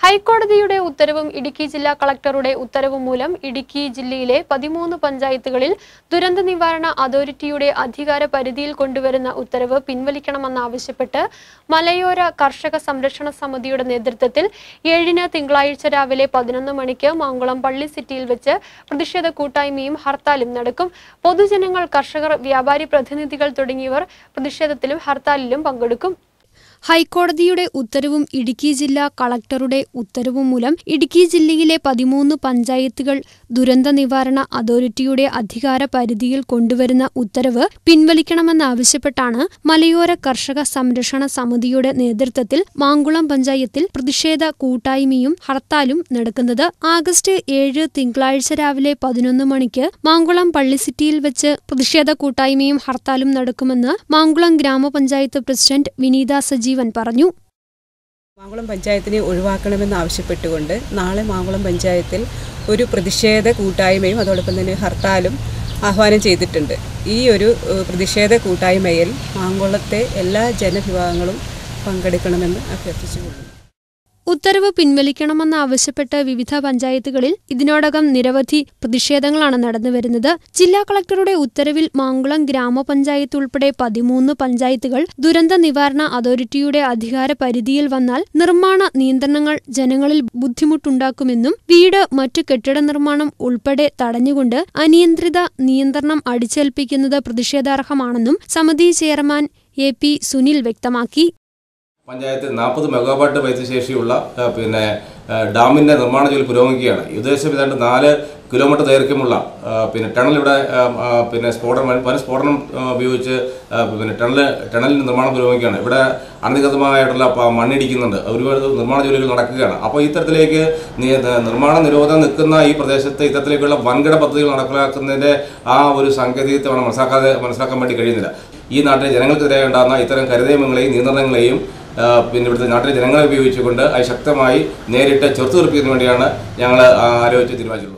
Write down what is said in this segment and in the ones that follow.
ഹൈക്കോടതിയുടെ ഉത്തരവും ഇടുക്കി ജില്ലാ കളക്ടറുടെ ഉത്തരവും മൂലം ഇടുക്കി ജില്ലയിലെ പതിമൂന്ന് പഞ്ചായത്തുകളിൽ ദുരന്ത നിവാരണ അതോറിറ്റിയുടെ അധികാര പരിധിയിൽ കൊണ്ടുവരുന്ന ഉത്തരവ് പിൻവലിക്കണമെന്നാവശ്യപ്പെട്ട് മലയോര കർഷക സംരക്ഷണ സമിതിയുടെ നേതൃത്വത്തിൽ ഏഴിന് തിങ്കളാഴ്ച രാവിലെ പതിനൊന്ന് മണിക്ക് മാങ്കുളം പള്ളി സിറ്റിയിൽ വെച്ച് പ്രതിഷേധ കൂട്ടായ്മയും ഹർത്താലും നടക്കും പൊതുജനങ്ങൾ കർഷകർ വ്യാപാരി പ്രതിനിധികൾ തുടങ്ങിയവർ പ്രതിഷേധത്തിലും ഹർത്താലിലും പങ്കെടുക്കും ഹൈക്കോടതിയുടെ ഉത്തരവും ഇടുക്കി ജില്ലാ കളക്ടറുടെ ഉത്തരവും മൂലം ഇടുക്കി ജില്ലയിലെ പതിമൂന്ന് പഞ്ചായത്തുകൾ ദുരന്ത നിവാരണ അതോറിറ്റിയുടെ അധികാര പരിധിയിൽ കൊണ്ടുവരുന്ന ഉത്തരവ് പിൻവലിക്കണമെന്നാവശ്യപ്പെട്ടാണ് മലയോര കർഷക സംരക്ഷണ സമിതിയുടെ നേതൃത്വത്തിൽ മാങ്കുളം പഞ്ചായത്തിൽ പ്രതിഷേധ കൂട്ടായ്മയും ഹർത്താലും നടക്കുന്നത് ആഗസ്റ്റ് ഏഴ് തിങ്കളാഴ്ച രാവിലെ പതിനൊന്ന് മണിക്ക് മാങ്കുളം പള്ളി സിറ്റിയിൽ വെച്ച് പ്രതിഷേധ കൂട്ടായ്മയും ഹർത്താലും നടക്കുമെന്ന് മാങ്കുളം ഗ്രാമപഞ്ചായത്ത് പ്രസിഡന്റ് വിനീത സജീവൻ പറഞ്ഞു മാങ്കുളം പഞ്ചായത്തിനെ ഒഴിവാക്കണമെന്ന് ആവശ്യപ്പെട്ടുകൊണ്ട് നാളെ മാങ്കുളം പഞ്ചായത്തിൽ ഒരു പ്രതിഷേധ കൂട്ടായ്മയും അതോടൊപ്പം തന്നെ ഹർത്താലും ആഹ്വാനം ചെയ്തിട്ടുണ്ട് ഈ ഒരു ഏഹ്, പ്രതിഷേധ കൂട്ടായ്മയിൽ മാങ്കുളത്തെ എല്ലാ ജനവിഭാഗങ്ങളും പങ്കെടുക്കണമെന്ന് അഭ്യർത്ഥിച്ചുകൊള്ളുന്നു ഉത്തരവ് പിൻവലിക്കണമെന്നാവശ്യപ്പെട്ട് വിവിധ പഞ്ചായത്തുകളിൽ ഇതിനോടകം നിരവധി പ്രതിഷേധങ്ങളാണ് നടന്നുവരുന്നത് ജില്ലാ കളക്ടറുടെ ഉത്തരവിൽ മാങ്കുളം ഗ്രാമപഞ്ചായത്ത് ഉൾപ്പെടെ പതിമൂന്ന് പഞ്ചായത്തുകൾ ദുരന്ത നിവാരണ അതോറിറ്റിയുടെ അധികാര പരിധിയിൽ വന്നാൽ നിർമ്മാണ നിയന്ത്രണങ്ങൾ ജനങ്ങളിൽ ബുദ്ധിമുട്ടുണ്ടാക്കുമെന്നും വീട് മറ്റു കെട്ടിട നിർമ്മാണം ഉൾപ്പെടെ തടഞ്ഞുകൊണ്ട് അനിയന്ത്രിത നിയന്ത്രണം അടിച്ചേൽപ്പിക്കുന്നത് പ്രതിഷേധാർഹമാണെന്നും സമിതി ചെയർമാൻ എ പി സുനിൽ വ്യക്തമാക്കി പഞ്ചായത്ത് നാൽപ്പത് മെഗാവാട്ട് വൈദ്യുതിശേഷിയുള്ള ആ, പിന്നെ ആ, ഡാമിൻ്റെ നിർമ്മാണ ജോലി പുരോഗമിക്കുകയാണ് ഏകദേശം ഏതാണ്ട് നാല് കിലോമീറ്റർ ദൈർഘ്യമുള്ള ആ, പിന്നെ ടണൽ ഇവിടെ ആ, ആ, പിന്നെ സ്ഫോടനം വൻ- വൻ സ്ഫോടനം ആ, ഉപയോഗിച്ച് ആ, പിന്നെ ടണൽ ടണലിൻ്റെ നിർമ്മാണം പുരോഗമിക്കുകയാണ് ഇവിടെ അനധികൃതമായിട്ടുള്ള പ- മണ്ണിടിക്കുന്നുണ്ട് ഒരുപാട് നിർമ്മാണ ജോലികൾ നടക്കുകയാണ് അപ്പോൾ ഇത്തരത്തിലേക്ക് നി- നിർമ്മാണ നിരോധനം നിൽക്കുന്ന ഈ പ്രദേശത്ത് ഇത്തരത്തിലേക്കുള്ള വൻകിട പദ്ധതികൾ നടപ്പിലാക്കുന്നതിൻ്റെ ആ ഒരു സാങ്കേതികത്വമാണ് മനസ്സിലാക്കാതെ മനസ്സിലാക്കാൻ വേണ്ടി കഴിയുന്നില്ല ഈ നാട്ടിലെ ജനങ്ങൾക്കെതിരെ ഉണ്ടാകുന്ന ഇത്തരം കരുതേമങ്ങളെയും നിയന്ത്രണങ്ങളെയും ആ, പിന്നെ ഇവിടുത്തെ നാട്ടിലെ ജനങ്ങളെ ഉപയോഗിച്ചുകൊണ്ട് അത് ശക്തമായി നേരിട്ട് ചെറുത്തു തീർപ്പിക്കുന്നതിന് വേണ്ടിയാണ് ഞങ്ങൾ ആലോചിച്ച് തീരുമാനിച്ചിട്ടുള്ളത്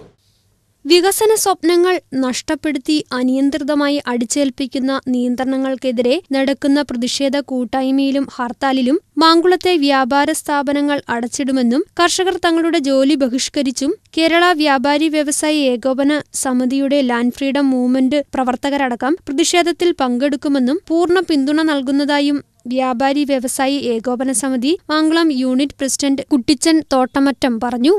വികസന സ്വപ്നങ്ങൾ നഷ്ടപ്പെടുത്തി അനിയന്ത്രിതമായി അടിച്ചേൽപ്പിക്കുന്ന നിയന്ത്രണങ്ങൾക്കെതിരെ നടക്കുന്ന പ്രതിഷേധ കൂട്ടായ്മയിലും ഹർത്താലിലും മാങ്കുളത്തെ വ്യാപാര സ്ഥാപനങ്ങൾ അടച്ചിടുമെന്നും കർഷകർ തങ്ങളുടെ ജോലി ബഹിഷ്കരിച്ചും കേരള വ്യാപാരി വ്യവസായി ഏകോപന സമിതിയുടെ ലാൻഡ് ഫ്രീഡം മൂവ്മെന്റ് പ്രവർത്തകരടക്കം പ്രതിഷേധത്തിൽ പങ്കെടുക്കുമെന്നും പൂർണ്ണ പിന്തുണ നൽകുന്നതായും വ്യാപാരി വ്യവസായി ഏകോപന സമിതി മാങ്കുളം യൂണിറ്റ് പ്രസിഡന്റ് കുട്ടിച്ചൻ തോട്ടമറ്റം പറഞ്ഞു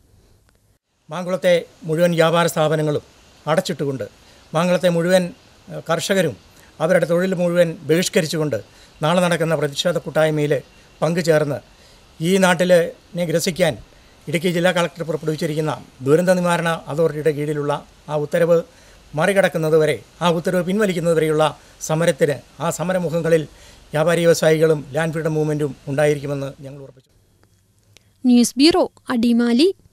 മാങ്കുളത്തെ മുഴുവൻ വ്യാപാര സ്ഥാപനങ്ങളും അടച്ചിട്ടുകൊണ്ട് മാങ്കുളത്തെ മുഴുവൻ ഏഹ്, കർഷകരും അവരുടെ തൊഴിൽ മുഴുവൻ ബഹിഷ്കരിച്ചുകൊണ്ട് നാളെ നടക്കുന്ന പ്രതിഷേധ കൂട്ടായ്മയിൽ പങ്കുചേർന്ന് ഈ നാട്ടിലെ ഗ്രസിക്കാൻ ഇടുക്കി ജില്ലാ കളക്ടർ പുറപ്പെടുവിച്ചിരിക്കുന്ന ദുരന്ത നിവാരണ അതോറിറ്റിയുടെ കീഴിലുള്ള ആ ഉത്തരവ് മറികടക്കുന്നതുവരെ ആ ഉത്തരവ് പിൻവലിക്കുന്നതുവരെയുള്ള സമരത്തിന് ആ സമരമുഖങ്ങളിൽ വ്യാപാരി വ്യവസായികളും ലാൻഡ് ഫ്രീഡം മൂവ്മെൻറ്റും ഉണ്ടായിരിക്കുമെന്ന് ഞങ്ങൾ ഉറപ്പിച്ചു ന്യൂസ് ബ്യൂറോ അടിമാലി